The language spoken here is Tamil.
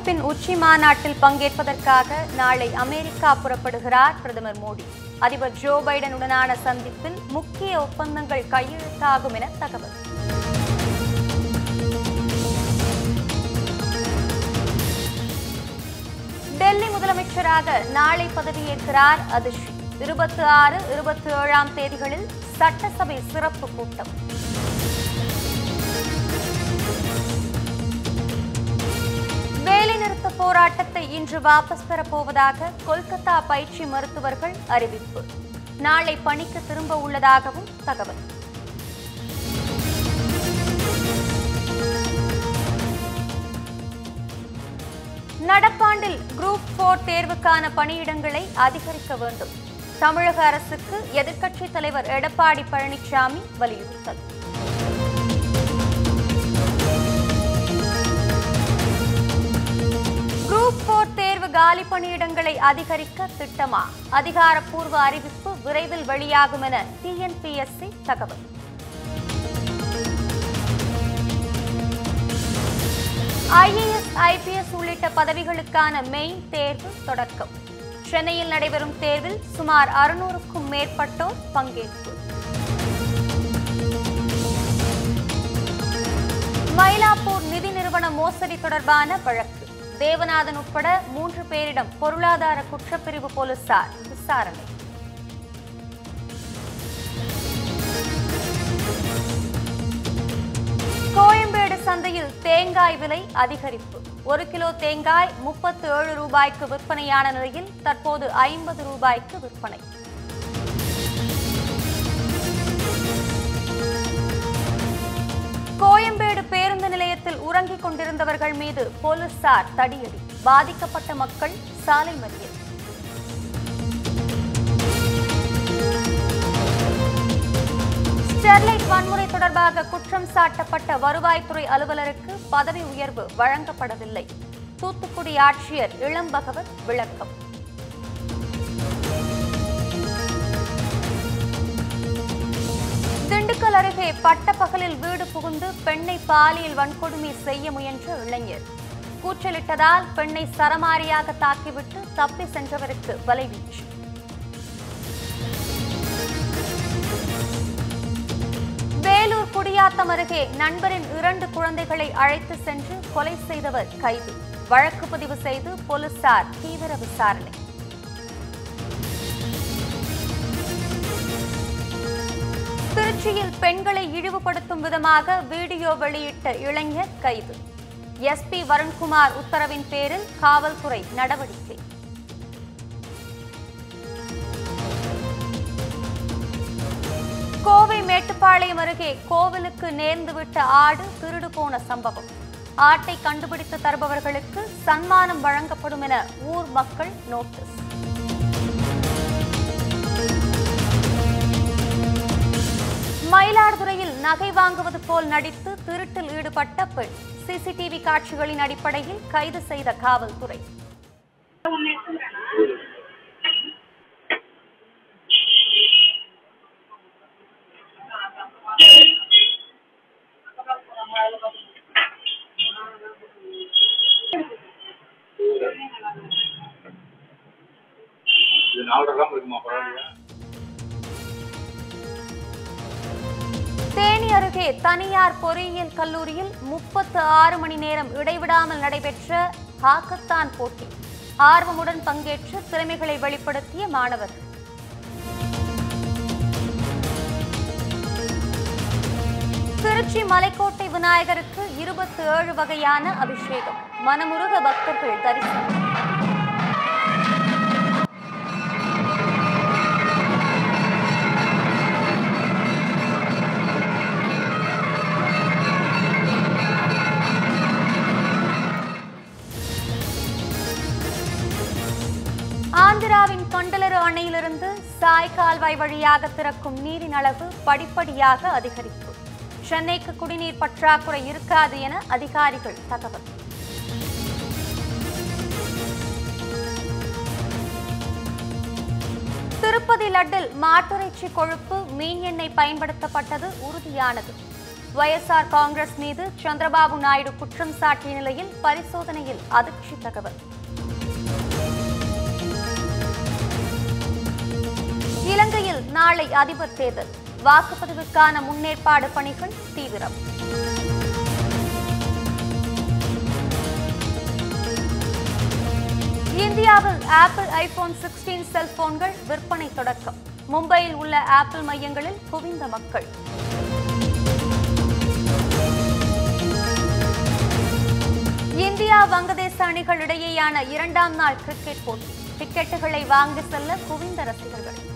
அமைப்பின் உச்சி மாநாட்டில் பங்கேற்பதற்காக நாளை அமெரிக்கா புறப்படுகிறார் பிரதமர் மோடி அதிபர் ஜோ பைடனுடனான சந்திப்பில் முக்கிய ஒப்பந்தங்கள் கையெழுத்தாகும் என தகவல் டெல்லி முதலமைச்சராக நாளை பதவியேற்கிறார் அதிஷி இருபத்தி ஆறு இருபத்தி ஏழாம் தேதிகளில் சட்டசபை சிறப்பு கூட்டம் வேலைநிறுத்த போராட்டத்தை இன்று வாபஸ் பெறப் போவதாக கொல்கத்தா பயிற்சி மருத்துவர்கள் அறிவிப்பு நாளை பணிக்கு திரும்ப உள்ளதாகவும் தகவல் நடப்பாண்டில் குரூப் போர் தேர்வுக்கான பணியிடங்களை அதிகரிக்க வேண்டும் தமிழக அரசுக்கு எதிர்க்கட்சித் தலைவர் எடப்பாடி பழனிசாமி வலியுறுத்தல் குரூப் போர் தேர்வு காலி பணியிடங்களை அதிகரிக்க திட்டமா அதிகாரப்பூர்வ அறிவிப்பு விரைவில் வெளியாகும் என டிஎன்பிஎஸ்சி தகவல் ஐஏஎஸ் ஐபிஎஸ் உள்ளிட்ட பதவிகளுக்கான மெயின் தேர்வு தொடக்கம் சென்னையில் நடைபெறும் தேர்வில் சுமார் அறுநூறுக்கும் மேற்பட்டோர் பங்கேற்பு மயிலாப்பூர் நிதி நிறுவன மோசடி தொடர்பான வழக்கு தேவநாதன் உட்பட மூன்று பேரிடம் பொருளாதார குற்றப்பிரிவு போலீசார் விசாரணை கோயம்பேடு சந்தையில் தேங்காய் விலை அதிகரிப்பு ஒரு கிலோ தேங்காய் முப்பத்து ஏழு ரூபாய்க்கு விற்பனையான நிலையில் தற்போது ஐம்பது ரூபாய்க்கு விற்பனை கோயம்பேடு பேருந்து நிலையத்தில் உறங்கிக் கொண்டிருந்தவர்கள் மீது போலீசார் தடியடி பாதிக்கப்பட்ட மக்கள் சாலை மறியல் ஸ்டெர்லைட் வன்முறை தொடர்பாக குற்றம் சாட்டப்பட்ட வருவாய்த்துறை அலுவலருக்கு பதவி உயர்வு வழங்கப்படவில்லை தூத்துக்குடி ஆட்சியர் இளம் பகவத் விளக்கம் திண்டுக்கல் அருகே பட்டப்பகலில் வீடு புகுந்து பெண்ணை பாலியல் வன்கொடுமை செய்ய முயன்ற இளைஞர் கூச்சலிட்டதால் பெண்ணை சரமாரியாக தாக்கிவிட்டு தப்பி சென்றவருக்கு வலைவீச்சு வேலூர் குடியாத்தம் அருகே நண்பரின் இரண்டு குழந்தைகளை அழைத்து சென்று கொலை செய்தவர் கைது வழக்கு பதிவு செய்து போலீசார் தீவிர விசாரணை திருச்சியில் பெண்களை இழிவுபடுத்தும் விதமாக வீடியோ வெளியிட்ட இளைஞர் கைது எஸ்பி வருண்குமார் உத்தரவின் பேரில் காவல்துறை நடவடிக்கை கோவை மேட்டுப்பாளையம் அருகே கோவிலுக்கு நேர்ந்துவிட்ட ஆடு திருடு போன சம்பவம் ஆட்டை கண்டுபிடித்து தருபவர்களுக்கு சன்மானம் வழங்கப்படும் என ஊர் மக்கள் நோட்டீஸ் மயிலாடுதுறையில் நகை வாங்குவது போல் நடித்து திருட்டில் ஈடுபட்ட பெண் சிசிடிவி காட்சிகளின் அடிப்படையில் கைது செய்த காவல்துறை இது நாலரை கிராம் இருக்குமா பரவாயில்லையா தேனி அருகே தனியார் பொறியியல் கல்லூரியில் முப்பத்து ஆறு மணி நேரம் இடைவிடாமல் நடைபெற்ற ஹாக்கத்தான் போட்டி ஆர்வமுடன் பங்கேற்று திறமைகளை வெளிப்படுத்திய மாணவர்கள் திருச்சி மலைக்கோட்டை விநாயகருக்கு இருபத்தி ஏழு வகையான அபிஷேகம் மனமுருக பக்தர்கள் தரிசனம் ஆந்திராவின் கொண்டலரு அணையிலிருந்து சாய் கால்வாய் வழியாக திறக்கும் நீரின் அளவு படிப்படியாக அதிகரிப்பு சென்னைக்கு குடிநீர் பற்றாக்குறை இருக்காது என அதிகாரிகள் தகவல் திருப்பதி லட்டில் மாட்டிறைச்சி கொழுப்பு மீன் எண்ணெய் பயன்படுத்தப்பட்டது உறுதியானது ஒய்எஸ்ஆர் காங்கிரஸ் மீது சந்திரபாபு நாயுடு குற்றம் சாட்டிய நிலையில் பரிசோதனையில் அதிர்ச்சி தகவல் இலங்கையில் நாளை அதிபர் தேர்தல் வாக்குப்பதிவுக்கான முன்னேற்பாடு பணிகள் தீவிரம் இந்தியாவில் ஆப்பிள் ஐபோன் சிக்ஸ்டீன் செல்போன்கள் விற்பனை தொடக்கம் மும்பையில் உள்ள ஆப்பிள் மையங்களில் குவிந்த மக்கள் இந்தியா வங்கதேச அணிகள் இடையேயான இரண்டாம் நாள் கிரிக்கெட் போட்டி டிக்கெட்டுகளை வாங்கி செல்ல குவிந்த ரசிகர்கள்